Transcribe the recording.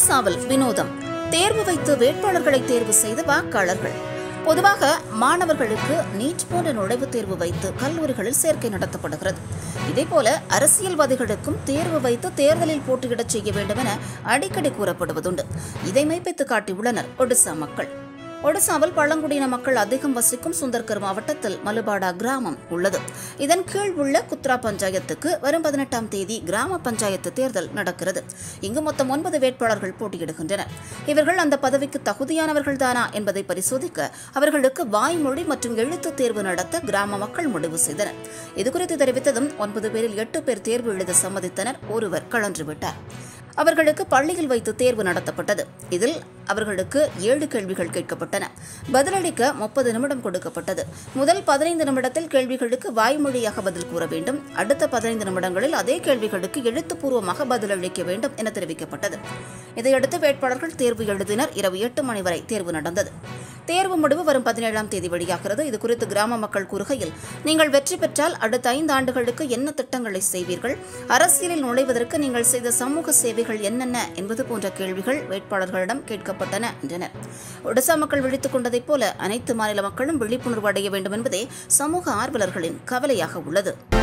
ஒடிசாவில் வினோதம் தேர்வு வைத்து வேட்பாளர்களை தேர்வு செய்த வாக்காளர்கள் பொதுவாக மாணவர்களுக்கு நீட் போன்ற நுழைவுத் தேர்வு வைத்து கல்லூரிகளில் சேர்க்கை நடத்தப்படுகிறது இதேபோல அரசியல்வாதிகளுக்கும் தேர்வு வைத்து தேர்தலில் போட்டியிடச் செய்ய வேண்டும் என அடிக்கடி கூறப்படுவதுண்டு இதை மெய்ப்பித்து காட்டியுள்ளனர் ஒடிசா மக்கள் ஒடிசாவில் பழங்குடியின மக்கள் அதிகம் வசிக்கும் சுந்தர்கர் மாவட்டத்தில் மலுபாடா கிராமம் உள்ளது இதன் கீழ் உள்ள குத்ரா பஞ்சாயத்துக்கு வரும் பதினெட்டாம் தேதி கிராம பஞ்சாயத்து தேர்தல் நடக்கிறது இங்கு மொத்தம் ஒன்பது வேட்பாளர்கள் போட்டியிடுகின்றனர் இவர்கள் அந்த பதவிக்கு தகுதியானவர்கள் தானா என்பதை பரிசோதிக்க அவர்களுக்கு வாய்மொழி மற்றும் எழுத்து தேர்வு நடத்த கிராம மக்கள் முடிவு செய்தனர் இதுகுறித்து தெரிவித்ததும் ஒன்பது பேரில் எட்டு பேர் தேர்வு எழுத சம்மதித்தனர் ஒருவர் கழன்று விட்டார் அவர்களுக்கு பள்ளியில் வைத்து தேர்வு நடத்தப்பட்டது இதில் அவர்களுக்கு ஏழு கேள்விகள் கேட்கப்பட்டன பதிலளிக்க முப்பது நிமிடம் கொடுக்கப்பட்டது முதல் பதினைந்து நிமிடத்தில் கேள்விகளுக்கு வாய்மொழியாக பதில் கூற வேண்டும் அடுத்த பதினைந்து நிமிடங்களில் அதே கேள்விகளுக்கு எழுத்துப்பூர்வமாக பதிலளிக்க வேண்டும் என தெரிவிக்கப்பட்டது இதையடுத்து வேட்பாளர்கள் தேர்வு எழுதினர் இரவு எட்டு மணி வரை தேர்வு நடந்தது தேர்வு முடிவு வரும் பதினேழாம் தேதி வெளியாகிறது இதுகுறித்து கிராம மக்கள் கூறுகையில் நீங்கள் வெற்றி பெற்றால் அடுத்த ஐந்து ஆண்டுகளுக்கு என்ன திட்டங்களை செய்வீர்கள் அரசியலில் நுழைவதற்கு நீங்கள் செய்த சமூக சேவைகள் என்னென்ன என்பது போன்ற கேள்விகள் வேட்பாளர்களிடம் கேட்கப்பட்டன என்றனர் ஒடிசா மக்கள் விழித்துக் கொண்டதைப் போல அனைத்து மாநில மக்களும் விழிப்புணர்வு அடைய வேண்டும் என்பதே சமூக ஆர்வலர்களின் கவலையாக உள்ளது